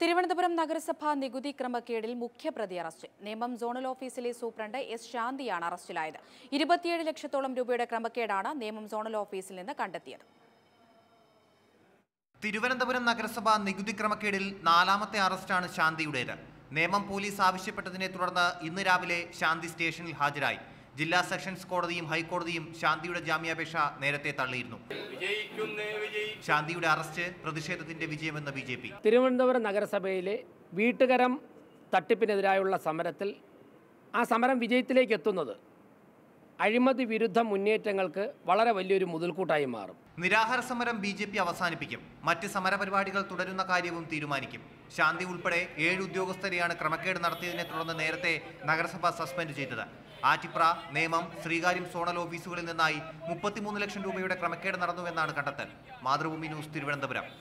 തിരുവനന്തപുരം നഗരസഭാ നികുതി ക്രമക്കേടിൽ മുഖ്യപ്രതി അറസ്റ്റ് നേമം സോണൽ ഓഫീസിലെ സൂപ്രണ്ട് എസ് ശാന്തിയാണ് അറസ്റ്റിലായത് ഇരുപത്തിയേഴ് ലക്ഷത്തോളം രൂപയുടെ ക്രമക്കേടാണ് നേമം സോണൽ ഓഫീസിൽ നിന്ന് കണ്ടെത്തിയത് തിരുവനന്തപുരം നഗരസഭ നികുതി ക്രമക്കേടിൽ നാലാമത്തെ അറസ്റ്റാണ് ശാന്തിയുടേത് നേമം പോലീസ് ആവശ്യപ്പെട്ടതിനെ തുടർന്ന് ഇന്ന് രാവിലെ ശാന്തി സ്റ്റേഷനിൽ ഹാജരായി ജില്ലാ സെഷൻസ് കോടതിയും ഹൈക്കോടതിയും ശാന്തിയുടെ ജാമ്യാപേക്ഷ നേരത്തെ തള്ളിയിരുന്നു ശാന്തിയുടെ അറസ്റ്റ് പ്രതിഷേധത്തിന്റെ വിജയമെന്ന് ബി ജെ പി തിരുവനന്തപുരം നഗരസഭയിലെ വീട്ടുകരം തട്ടിപ്പിനെതിരായുള്ള സമരത്തിൽ ആ സമരം വിജയത്തിലേക്ക് എത്തുന്നത് അഴിമതി വിരുദ്ധ മുന്നേറ്റങ്ങൾക്ക് വളരെ വലിയൊരു മുതൽക്കൂട്ടായി മാറും നിരാഹാര സമരം ബി ജെ പി അവസാനിപ്പിക്കും മറ്റ് സമരപരിപാടികൾ തുടരുന്ന കാര്യവും തീരുമാനിക്കും ശാന്തി ഉൾപ്പെടെ ഏഴ് ഉദ്യോഗസ്ഥരെയാണ് ക്രമക്കേട് നടത്തിയതിനെ തുടർന്ന് നേരത്തെ നഗരസഭ സസ്പെൻഡ് ചെയ്തത് ആറ്റിപ്ര നേമം ശ്രീകാര്യം സോണൽ ഓഫീസുകളിൽ നിന്നായി മുപ്പത്തിമൂന്ന് ലക്ഷം രൂപയുടെ ക്രമക്കേട് നടന്നുവെന്നാണ് കണ്ടെത്തൽ മാതൃഭൂമി ന്യൂസ് തിരുവനന്തപുരം